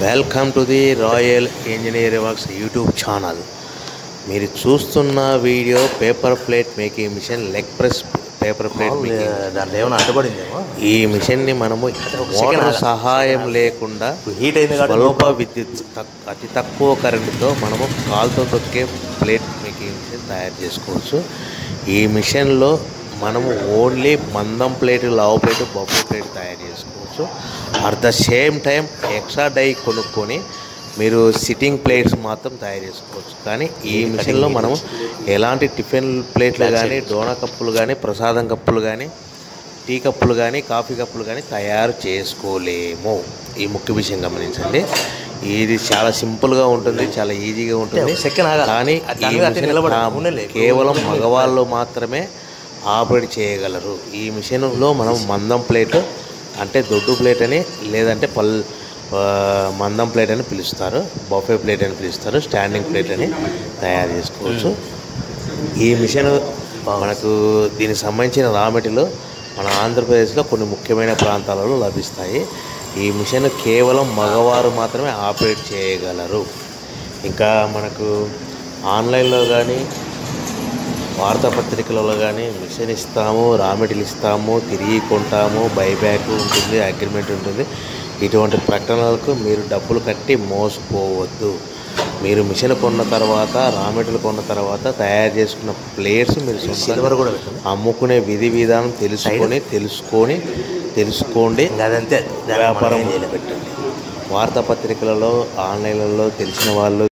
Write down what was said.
Welcome to the royal engineer works YouTube channel మీరు చూస్తున్న video paper plate making machine leg press paper plate making దాంట్లో ఏమైనా అడ్డుపడిందేమో ఈ మిషన్ని మనము మోటార్ సహాయం లేకుండా హీట్ అయింది కాబట్టి స్వల్ప విద్యుత్ తక్- అతి తక్కువ కరెంటుతో మనము కాలుతో తొక్కే ప్లేట్ మేకింగ్ మిషన్ తయారు చేసుకోవచ్చు ఈ మిషన్లో మనము ఓన్లీ మందం ప్లేట్ లావు ప్లేట్ బొబ్బు ప్లేట్ తయారు చేసుకోవచ్చు at the same time extra die కొనుక్కొని మీరు సిట్టింగ్ ప్లేట్స్ మాత్రం తయారు చేసుకోవచ్చు కానీ ఈ మిషన్లో మనము ఎలాంటి టిఫిన్ ప్లేట్లు కానీ డోనా కప్పులు కానీ ప్రసాదం కప్పులు కానీ టీ కప్పులు కానీ కాఫీ కప్పులు కానీ తయారు చేసుకోలేము ఈ ముఖ్య విషయం గమనించండి ఇది చాలా సింపుల్గా ఉంటుంది చాలా ఈజీగా ఉంటుంది సెకండ్ ఆగాలి. కానీ అది ఈ దాని మీద అట్టే మిషన్ నిలబడి కా- ఉండలే. కేవలం మగవాళ్ళు మాత్రమే ఆపరేట్ చేయగలరు ఈ మిషన్లో మనం మందం ప్లేట్ అంటే దొడ్డు ప్లేట్ అని లేదంటే పల్ ఆ, మందం ప్లేట్ అని పిలుస్తారు బఫే ప్లేట్ అని పిలుస్తారు స్టాండింగ్ ప్లేట్ అని తయారు చేసుకోవచ్చు ఈ మిషన్ మనకు దీనికి సంబంధించిన రా మెటీరియల్ మన ఆంధ్రప్రదేశ్లో కొన్ని ముఖ్యమైన ప్రాంతాలలో లభిస్తాయి ఈ మిషన్ కేవలం మగవారు మాత్రమే ఆపరేట్ చేయగలరు ఇంకా మనకు ఆన్లైన్లో కానీ వార్తాపత్రికలలో కానీ మిషన్ ఇస్తాము రా మెటీరియల్ ఇస్తాము తిరిగి కొంటాము బైబ్యాక్ ఉంటుంది అగ్రిమెంట్ ఉంటుంది ఇటువంటి ప్రకటనలకు మీరు డబ్బులు కట్టి మోసపోవద్దు మీరు మిషన్ కొన్న తర్వాత రా మెటీరియల్ కొన్న తర్వాత తయారు చేసుకున్న ప్లేట్స్ మీరు సొంతంగా సిల్వర్ కూడా పెట్టండి అమ్ముకునే విధి విధానం తెలుసుకొని తెలుసుకొని తెలుసుకోండి ఇంకా అదంతే దాన్ని మనం వ్యాపారం ఏం చేయలేం. పెట్టండి వార్తాపత్రికలలో ఆన్లైన్లలో తెలిసిన వాళ్ళు